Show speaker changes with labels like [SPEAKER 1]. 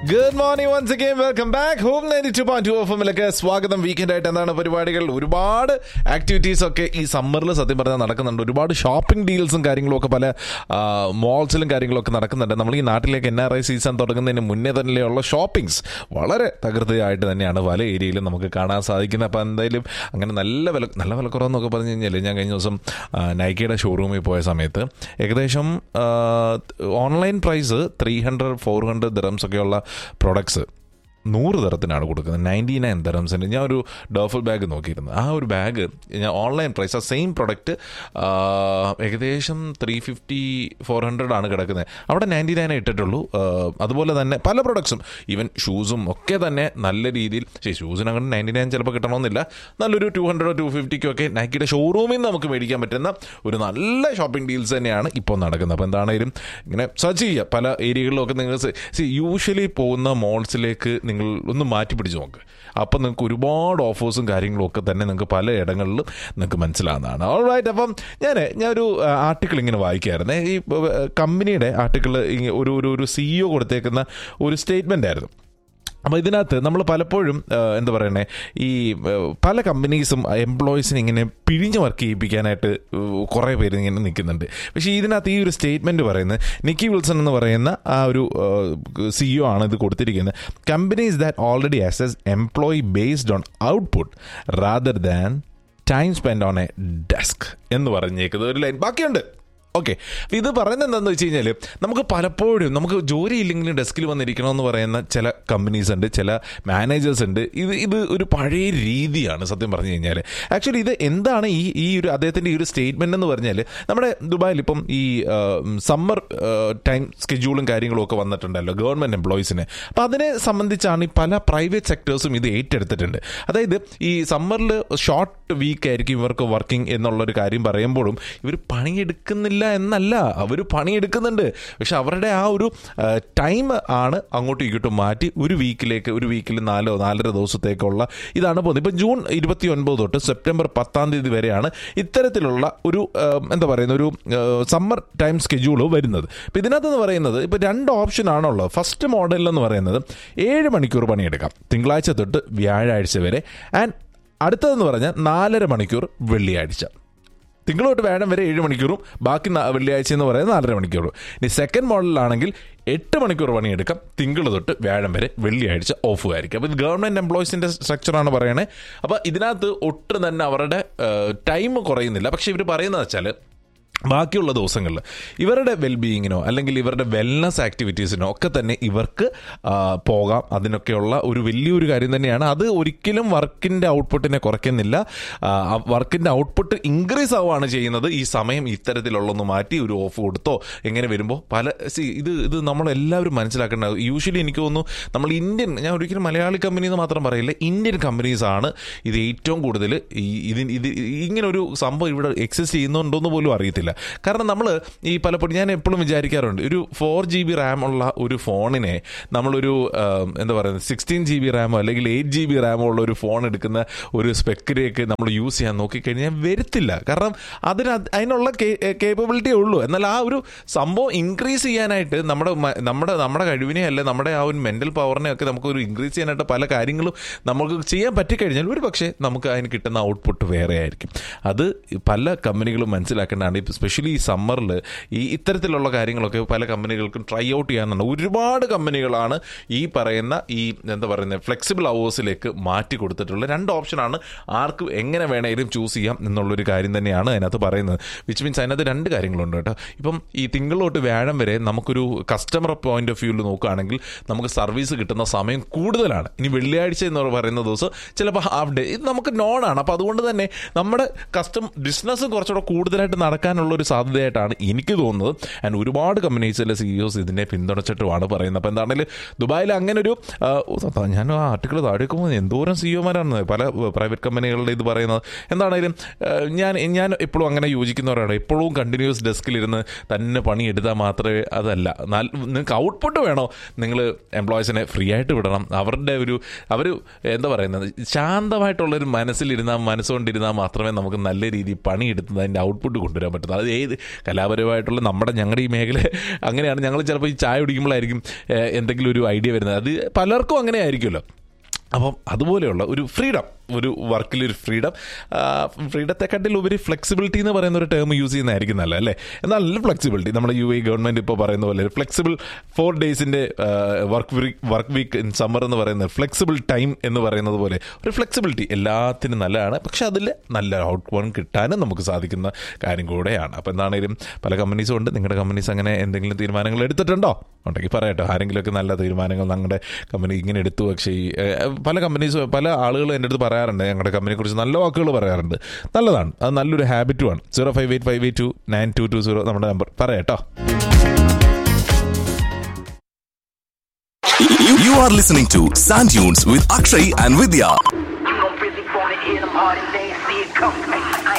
[SPEAKER 1] Good morning once again welcome back home ninety two point two F എമ്മിലേക്ക് സ്വാഗതം weekend ആയിട്ട് എന്താണ് പരിപാടികൾ ഒരുപാട് ആക്ടിവിറ്റീസ് ഒക്കെ ഈ സമ്മറിൽ സത്യം പറഞ്ഞാൽ നടക്കുന്നുണ്ട് ഒരുപാട് ഷോപ്പിംഗ് ഡീൽസും കാര്യങ്ങളും ഒക്കെ പല മോൾസിലും കാര്യങ്ങളൊക്കെ നടക്കുന്നുണ്ട് നമ്മൾ ഈ നാട്ടിലേക്ക് എൻ ആർ ഐ സീസൺ തുടങ്ങുന്നതിന് മുന്നേ തന്നെയുള്ള ഷോപ്പിംഗ്സ് വളരെ തകൃതിയായിട്ട് തന്നെയാണ് പല ഏരിയയിലും നമുക്ക് കാണാൻ സാധിക്കുന്നത് അപ്പോൾ എന്തായാലും അങ്ങനെ നല്ല വില നല്ല വിലക്കുറവെന്നൊക്കെ പറഞ്ഞു കഴിഞ്ഞാൽ ഞാൻ കഴിഞ്ഞ ദിവസം ആ, നൈക്കയുടെ ഷോറൂമിൽ പോയ സമയത്ത് ഏകദേശം online price three hundred four hundred dirhams ഒക്കെയുള്ള പ്രൊഡക്ട്സ് നൂറ് തരത്തിനാണ് കൊടുക്കുന്നത് നയൻറ്റി നയൻ തരംസിന് ഞാൻ ഒരു ഡോഫൽ ബാഗ് നോക്കിയിരുന്നു ആ ഒരു ബാഗ് ഞാൻ ഓൺലൈൻ പ്രൈസ് ആ സെയിം പ്രൊഡക്റ്റ് ഏകദേശം ത്രീ ഫിഫ്റ്റി ഫോർ ഹൺഡ്രഡ് ആണ് കിടക്കുന്നത് അവിടെ നയൻറ്റി നയൻ ഇട്ടിട്ടുള്ളൂ ആ, അതുപോലെ തന്നെ പല പ്രൊഡക്ട്സും ഈവൻ ഷൂസും ഒക്കെ തന്നെ നല്ല രീതിയിൽ ശരി ഷൂസിന് അങ്ങനെ നയൻറ്റി നയൻ ചിലപ്പോൾ കിട്ടണമെന്നില്ല നല്ലൊരു ടു ഹൺഡ്രഡോ ടു ഫിഫ്റ്റിക്കോ ഒക്കെ നൈക്കിയുടെ ഷോറൂമിൽ നിന്ന് നമുക്ക് മേടിക്കാൻ പറ്റുന്ന ഒരു നല്ല ഷോപ്പിംഗ് ഡീൽസ് തന്നെയാണ് ഇപ്പോൾ നടക്കുന്നത് അപ്പോൾ എന്താണേലും ഇങ്ങനെ സെർച്ച് ചെയ്യുക പല ഏരിയകളിലൊക്കെ നിങ്ങൾ യൂഷ്വലി പോകുന്ന മോൾസിലേക്ക് നിങ്ങൾ ഒന്ന് മാറ്റി പിടിച്ച് നോക്ക് അപ്പം നിങ്ങൾക്ക് ഒരുപാട് ഓഫേഴ്സും കാര്യങ്ങളും ഒക്കെ തന്നെ നിങ്ങൾക്ക് പല ഇടങ്ങളിലും നിങ്ങൾക്ക് മനസ്സിലാവുന്നതാണ് ഓൾ റൈറ്റ് അപ്പം ഞാൻ ഞാനൊരു ആർട്ടിക്കിൾ ഇങ്ങനെ വായിക്കായിരുന്നു ഈ കമ്പനിയുടെ ആർട്ടിക്കിൾ ഒരു ഒരു ഒരു സിഇഒ കൊടുത്തേക്കുന്ന ഒരു സ്റ്റേറ്റ്മെൻ്റ് ആയിരുന്നു അപ്പോൾ ഇതിനകത്ത് നമ്മൾ പലപ്പോഴും ആ, എന്താ പറയണേ ഈ ആ, പല കമ്പനീസും എംപ്ലോയീസിനെ ഇങ്ങനെ പിഴിഞ്ഞ് വർക്ക് ചെയ്യിപ്പിക്കാനായിട്ട് ഉ, കുറേ പേര് ഇങ്ങനെ നിൽക്കുന്നുണ്ട് പക്ഷേ ഇതിനകത്ത് ഈ ഒരു സ്റ്റേറ്റ്മെൻറ്റ് പറയുന്നത് നിക്കി വിൽസൺ എന്ന് പറയുന്ന ആ ഒരു സിഇഒ ആണ് ഇത് കൊടുത്തിരിക്കുന്നത് companies that already assess employee based on output rather than time spend on a desk എന്ന് പറഞ്ഞേക്കുന്നത് ഒരു ലൈൻ ബാക്കിയുണ്ട് ഓക്കെ ഇത് പറയുന്നത് എന്താണെന്ന് വെച്ച് കഴിഞ്ഞാൽ നമുക്ക് പലപ്പോഴും നമുക്ക് ജോലി ഇല്ലെങ്കിലും ഡെസ്കിൽ വന്നിരിക്കണമെന്ന് പറയുന്ന ചില കമ്പനീസ് ഉണ്ട് ചില മാനേജേഴ്സ് ഉണ്ട് ഇത് ഇത് ഒരു പഴയ രീതിയാണ് സത്യം പറഞ്ഞു കഴിഞ്ഞാൽ ആക്ച്വലി ഇത് എന്താണ് ഈ ഈ ഒരു അദ്ദേഹത്തിൻ്റെ ഈ ഒരു സ്റ്റേറ്റ്മെൻ്റ് എന്ന് പറഞ്ഞാൽ നമ്മുടെ ദുബായിൽ ഇപ്പം ഈ സമ്മർ ടൈം സ്കെഡ്യൂളും കാര്യങ്ങളും ഒക്കെ വന്നിട്ടുണ്ടല്ലോ ഗവൺമെൻറ് എംപ്ലോയീസിന് അപ്പം അതിനെ സംബന്ധിച്ചാണ് ഈ പല പ്രൈവറ്റ് സെക്ടേഴ്സും ഇത് ഏറ്റെടുത്തിട്ടുണ്ട് അതായത് ഈ സമ്മറിൽ ഷോർട്ട് വീക്ക് ആയിരിക്കും ഇവർക്ക് വർക്കിംഗ് എന്നുള്ളൊരു കാര്യം പറയുമ്പോഴും ഇവർ പണിയെടുക്കുന്നില്ല എന്നല്ല അവർ പണിയെടുക്കുന്നുണ്ട് പക്ഷെ അവരുടെ ആ ഒരു ടൈം ആണ് അങ്ങോട്ടും ഇങ്ങോട്ടും മാറ്റി ഒരു വീക്കിലേക്ക് ഒരു വീക്കിൽ നാലോ നാലര ദിവസത്തേക്കുള്ള ഇതാണ് പോകുന്നത് ഇപ്പം ജൂൺ ഇരുപത്തി ഒൻപത് തൊട്ട് സെപ്റ്റംബർ പത്താം തീയതി വരെയാണ് ഇത്തരത്തിലുള്ള ഒരു ആ, എന്താ പറയുന്ന ഒരു സമ്മർ ടൈം സ്കെഡ്യൂൾ വരുന്നത് ഇപ്പം ഇതിനകത്ത് പറയുന്നത് ഇപ്പോൾ രണ്ട് ഓപ്ഷൻ ആണുള്ളത് ഫസ്റ്റ് മോഡൽ എന്ന് പറയുന്നത് ഏഴ് മണിക്കൂർ പണിയെടുക്കാം തിങ്കളാഴ്ച തൊട്ട് വ്യാഴാഴ്ച വരെ ആൻഡ് അടുത്തതെന്ന് പറഞ്ഞാൽ നാലര മണിക്കൂർ വെള്ളിയാഴ്ച തിങ്കൾ തൊട്ട് വ്യാഴം വരെ ഏഴ് മണിക്കൂറും ബാക്കി നാ- വെള്ളിയാഴ്ച എന്ന് പറയുന്നത് നാലര മണിക്കൂറും ഇനി സെക്കൻഡ് മോഡലിലാണെങ്കിൽ എട്ട് മണിക്കൂർ പണിയെടുക്കാം തിങ്കൾ തൊട്ട് വ്യാഴം വരെ വെള്ളിയാഴ്ച ഓഫ് ആയിരിക്കും അപ്പോൾ ഇത് ഗവൺമെൻറ് എംപ്ലോയീസിൻ്റെ സ്ട്രക്ചറാണ് പറയണേ അപ്പോൾ ഇതിനകത്ത് ഒട്ടും തന്നെ അവരുടെ ടൈം കുറയുന്നില്ല പക്ഷേ ഇവർ പറയുന്നത് വെച്ചാൽ ബാക്കിയുള്ള ദിവസങ്ങളിൽ ഇവരുടെ വെൽബീയിങ്ങിനോ അല്ലെങ്കിൽ ഇവരുടെ വെൽനസ് ആക്ടിവിറ്റീസിനോ ഒക്കെ തന്നെ ഇവർക്ക് ആ, പോകാം അതിനൊക്കെയുള്ള ഒരു വലിയൊരു കാര്യം തന്നെയാണ് അത് ഒരിക്കലും വർക്കിൻ്റെ ഔട്ട്പുട്ടിനെ കുറയ്ക്കുന്നില്ല വർക്കിൻ്റെ ഔട്ട്പുട്ട് ഇൻക്രീസ് ആവുകയാണ് ചെയ്യുന്നത് ഈ സമയം ഇത്തരത്തിലുള്ളൊന്ന് മാറ്റി ഒരു ഓഫ് കൊടുത്തോ എങ്ങനെ വരുമ്പോൾ പല see, ഇത് ഇത് നമ്മളെല്ലാവരും മനസ്സിലാക്കേണ്ട യൂഷ്വലി എനിക്ക് തോന്നുന്നു നമ്മൾ ഇന്ത്യൻ ഞാൻ ഒരിക്കലും മലയാളി കമ്പനി എന്ന് മാത്രം പറയില്ല ഇന്ത്യൻ കമ്പനീസ് ആണ് ഇത് ഏറ്റവും കൂടുതൽ ഈ ഇതിന് ഇത് ഇങ്ങനെ ഒരു സംഭവം ഇവിടെ എക്സിസ്റ്റ് ചെയ്യുന്നുണ്ടോന്ന് പോലും അറിയത്തില്ല കാരണം നമ്മൾ ഈ പലപ്പോഴും ഞാൻ എപ്പോഴും വിചാരിക്കാറുണ്ട് ഒരു ഫോർ ജി ബി റാം ഉള്ള ഒരു ഫോണിനെ നമ്മളൊരു ആ, എന്താ പറയുന്നത് സിക്സ്റ്റീൻ ജി ബി റാമോ അല്ലെങ്കിൽ എയ്റ്റ് ജി ബി റാമോ ഉള്ള ഒരു ഫോൺ എടുക്കുന്ന ഒരു സ്പെക്കിലേക്ക് നമ്മൾ യൂസ് ചെയ്യാൻ നോക്കിക്കഴിഞ്ഞാൽ വരത്തില്ല കാരണം അതിന് അത് അതിനുള്ള കേപ്പബിലിറ്റിയേ ഉള്ളൂ എന്നാൽ ആ ഒരു സംഭവം ഇൻക്രീസ് ചെയ്യാനായിട്ട് നമ്മുടെ മ- നമ്മുടെ നമ്മുടെ കഴിവിനെ അല്ല നമ്മുടെ ആ ഒരു മെന്റൽ പവറിനെ ഒക്കെ നമുക്ക് ഒരു ഇൻക്രീസ് ചെയ്യാനായിട്ട് പല കാര്യങ്ങളും നമുക്ക് ചെയ്യാൻ പറ്റിക്കഴിഞ്ഞാൽ ഒരു പക്ഷേ നമുക്ക് അതിന് കിട്ടുന്ന ഔട്ട്പുട്ട് വേറെ ആയിരിക്കും അത് പല കമ്പനികളും മനസ്സിലാക്കേണ്ടതാണ് സ്പെഷ്യലി ഈ സമ്മറിൽ ഈ ഇത്തരത്തിലുള്ള കാര്യങ്ങളൊക്കെ പല കമ്പനികൾക്കും ട്രൈ ഔട്ട് ചെയ്യാനുണ്ട് ഒരുപാട് കമ്പനികളാണ് ഈ പറയുന്ന ഈ എന്താ പറയുന്നത് ഫ്ലെക്സിബിൾ അവേഴ്സിലേക്ക് മാറ്റി കൊടുത്തിട്ടുള്ള രണ്ട് ഓപ്ഷനാണ് ആർക്കും എങ്ങനെ വേണേലും ചൂസ് ചെയ്യാം എന്നുള്ളൊരു കാര്യം തന്നെയാണ് അതിനകത്ത് പറയുന്നത് വിച്ച് മീൻസ് അതിനകത്ത് രണ്ട് കാര്യങ്ങളുണ്ട് കേട്ടോ ഇപ്പം ഈ തിങ്കൾ തൊട്ട് വ്യാഴം വരെ നമുക്കൊരു കസ്റ്റമർ പോയിന്റ് ഓഫ് വ്യൂവിൽ നോക്കുകയാണെങ്കിൽ നമുക്ക് സർവീസ് കിട്ടുന്ന സമയം കൂടുതലാണ് ഇനി വെള്ളിയാഴ്ച എന്ന് പറയുന്ന ദിവസം ചിലപ്പോൾ ഹാഫ് ഡേ ഇത് നമുക്ക് നോണാണ് അപ്പോൾ അതുകൊണ്ട് തന്നെ നമ്മുടെ കസ്റ്റം ബിസിനസ് കുറച്ചുകൂടെ കൂടുതലായിട്ട് നടക്കാനുള്ള ഒരു സാധ്യതയായിട്ടാണ് എനിക്ക് തോന്നുന്നത് ആൻഡ് ഒരുപാട് കമ്പനീസിലെ സിഇഒസ് ഇതിനെ പിന്തുണച്ചിട്ടുമാണ് പറയുന്നത് അപ്പോൾ എന്താണെങ്കിലും ദുബായിൽ അങ്ങനെ ഒരു ആ, ഓ, സത്യം, ഞാൻ ആ ആർട്ടിക്കിൾ താഴേക്ക് പോകുന്നത് എന്തോരം സിഇഒമാരാണ് പല പ്രൈവറ്റ് കമ്പനികളുടെ ഇത് പറയുന്നത് എന്താണെങ്കിലും ആ, ഞാൻ ഞാൻ എപ്പോഴും അങ്ങനെ യോജിക്കുന്നവരാണ് എപ്പോഴും കണ്ടിന്യൂസ് ഡെസ്കിലിരുന്ന് തന്നെ പണിയെടുത്താൽ മാത്രമേ അതല്ല നല്ല നിങ്ങൾക്ക് ഔട്ട്പുട്ട് വേണോ നിങ്ങൾ എംപ്ലോയീസിനെ ഫ്രീ ആയിട്ട് വിടണം അവരുടെ ഒരു അവർ എന്താ പറയുന്നത് ശാന്തമായിട്ടുള്ളൊരു മനസ്സിലിരുന്നാൽ മനസ്സുകൊണ്ടിരുന്നാൽ മാത്രമേ നമുക്ക് നല്ല രീതിയിൽ പണിയെടുത്ത് അതിൻ്റെ ഔട്ട്പുട്ട് കൊണ്ടുവരാൻ പറ്റൂ അത് ഏത് കലാപരമായിട്ടുള്ള നമ്മുടെ ഞങ്ങളുടെ ഈ മേഖല അങ്ങനെയാണ് ഞങ്ങൾ ചിലപ്പോൾ ഈ ചായ കുടിക്കുമ്പോഴായിരിക്കും ഏഹ്, എന്തെങ്കിലും ഒരു ഐഡിയ വരുന്നത് അത് പലർക്കും അങ്ങനെ ആയിരിക്കുമല്ലോ അപ്പം അതുപോലെയുള്ള ഒരു ഫ്രീഡം ഒരു വർക്കിലൊരു ഫ്രീഡം ഫ്രീഡത്തെക്കാട്ടിൽ ഉപരി ഫ്ലെക്സിബിലിറ്റി എന്ന് പറയുന്ന ഒരു ടേം യൂസ് ചെയ്യുന്നതായിരിക്കും നല്ല അല്ലേ എന്നാൽ നല്ല ഫ്ലെക്സിബിലിറ്റി നമ്മുടെ യു എ ഗവൺമെന്റ് ഇപ്പോൾ പറയുന്ന പോലെ ഫ്ലെക്സിബിൾ ഫോർ ഡേയ്സിന്റെ work week work week in summer എന്ന് പറയുന്നത് ഫ്ലെക്സിബിൾ ടൈം എന്ന് പറയുന്നത് പോലെ ഒരു ഫ്ലെക്സിബിലിറ്റി എല്ലാത്തിനും നല്ലതാണ് പക്ഷെ അതിൽ നല്ല ഔട്ട് വൺ കിട്ടാനും നമുക്ക് സാധിക്കുന്ന കാര്യം കൂടെയാണ് അപ്പോൾ എന്താണേലും പല കമ്പനീസും ഉണ്ട് നിങ്ങളുടെ കമ്പനീസ് അങ്ങനെ എന്തെങ്കിലും തീരുമാനങ്ങൾ എടുത്തിട്ടുണ്ടോ ഉണ്ടെങ്കിൽ പറയട്ടോ ആരെങ്കിലുമൊക്കെ നല്ല തീരുമാനങ്ങൾ ഞങ്ങളുടെ കമ്പനി ഇങ്ങനെ എടുത്തു പക്ഷേ ഈ, ഏഹ്, പല കമ്പനീസ് പല ആളുകൾ എൻ്റെ അടുത്ത് പറയാറുണ്ട് ഞങ്ങളുടെ കമ്പനിയെ കുറിച്ച് നല്ല വാക്കുകൾ പറയാറുണ്ട് നല്ലതാണ് അത് നല്ലൊരു ഹാബിറ്റുമാണ് zero five eight five eight two nine two two zero നമ്മുടെ നമ്പർ പറയട്ടോ
[SPEAKER 2] You, you are listening to Sand Dunes with Akshay and Vidya.
[SPEAKER 3] You don't really wanna hear them hard and they see it coming. I